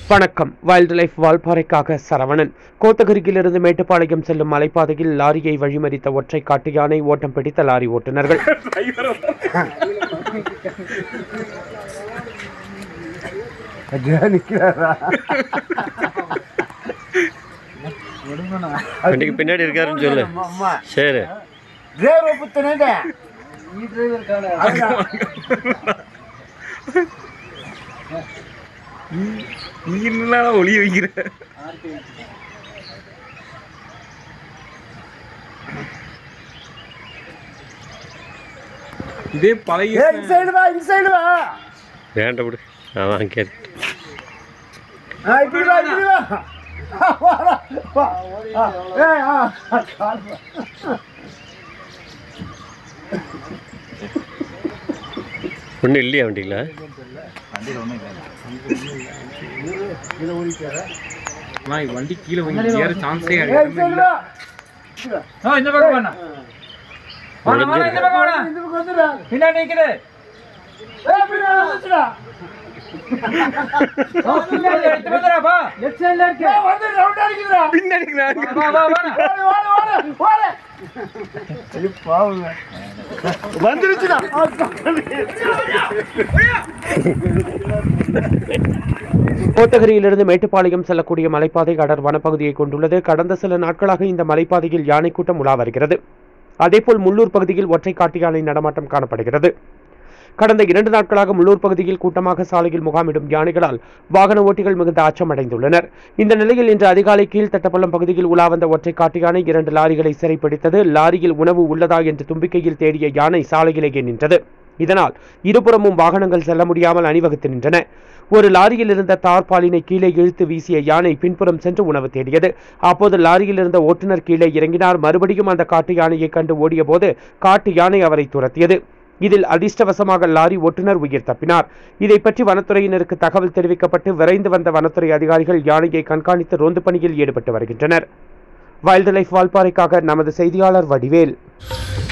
வணக்கம் wild life வால்பாறைக்காக சரவணன் கோத்தகிரியிலிருந்து மேட்டுப்பாளையம் செல்லும் மலைப்பாதையில் லாரியை வழிமறித்த ஒற்றை காட்டு யானை ஓட்டம் பிடித்த லாரி ஓட்டுநர்கள் வண்டிக்கு பின்னாடி இருக்காருன்னு சொல்லு சரி டிரைவர் புத்தனே நீ என்ன ஒளிய வைக்கிற இதே பழைய ஏ இந்த சைடு வா இந்த சைடு வா வேண்டாம் விடு அதான் கேட்டு ஆ இப்படி வா இப்படி வா ஆ, வாடா, வா. ஆ, ஏய், ஆ, கால் வா. ஒன்றும் இல்லையா வண்டிங்களா நான் வண்டி கீழே வந்து ஏற சான்ஸே ஏய், இந்த சைடு வா. இந்த பக்கம் வேணா முடிஞ்சு இந்த பக்கம் வந்துடா. பின்னாடி நிக்குது ஏய், இப்படி வா, வந்துடா. எடுத்து வந்துடுறாப்பா ஏய், வந்து round அடிக்குதுடா. பின்னாடி வா வா வா ஓடு, ஓடு, ஓடு, ஓடு. ஐயோ, பாவங்க. வந்துருச்சுடா கோத்தகிரியிலிருந்து மேட்டுப்பாளையம் செல்லக்கூடிய மலைப்பாதை கடர் வனப்பகுதியை கொண்டுள்ளது கடந்த சில நாட்களாக இந்த மலைப்பாதையில் யானை கூட்டம் உலா வருகிறது அதேபோல் முள்ளூர் பகுதியில் ஒற்றை காட்டு யானை நடமாட்டம் காணப்படுகிறது கடந்த இரண்டு நாட்களாக முள்ளூர் பகுதியில் கூட்டமாக சாலையில் முகாமிடும் யானைகளால் வாகன ஓட்டிகள் மிகுந்த அச்சமடைந்துள்ளனர் இந்த நிலையில் இன்று அதிகாலை கீழ்த்தட்டப்பள்ளம் பகுதியில் உலா வந்த ஒற்றை காட்டு யானை இரண்டு லாரிகளை சிறைப்பிடித்தது லாரியில் உணவு உள்ளதா என்று தும்பிக்கையில் தேடிய யானை சாலையிலேயே நின்றது இதனால் இருபுறமும் வாகனங்கள் செல்ல முடியாமல் அணிவகுத்து நின்றன ஒரு லாரியில் இருந்த தார்பாலினை கீழே இழுத்து வீசிய யானை பின்புறம் சென்று உணவு தேடியது அப்போது லாரியில் இருந்த ஓட்டுநர் கீழே இறங்கினார் மறுபடியும் அந்த காட்டு யானையை கண்டு ஓடியபோது காட்டு யானை அவரை துரத்தியது இதில் அதிர்ஷ்டவசமாக லாரி ஓட்டுநர் உயிர் தப்பினார் இதை பற்றி வனத்துறையினருக்கு தகவல் தெரிவிக்கப்பட்டு விரைந்து வந்த வனத்துறை அதிகாரிகள் யானையை கண்காணித்து ரோந்து பணியில் ஈடுபட்டு வருகின்றனர் வைல்ட் லைஃப் வால்பாறைக்காக நமது செய்தியாளர் வடிவேல்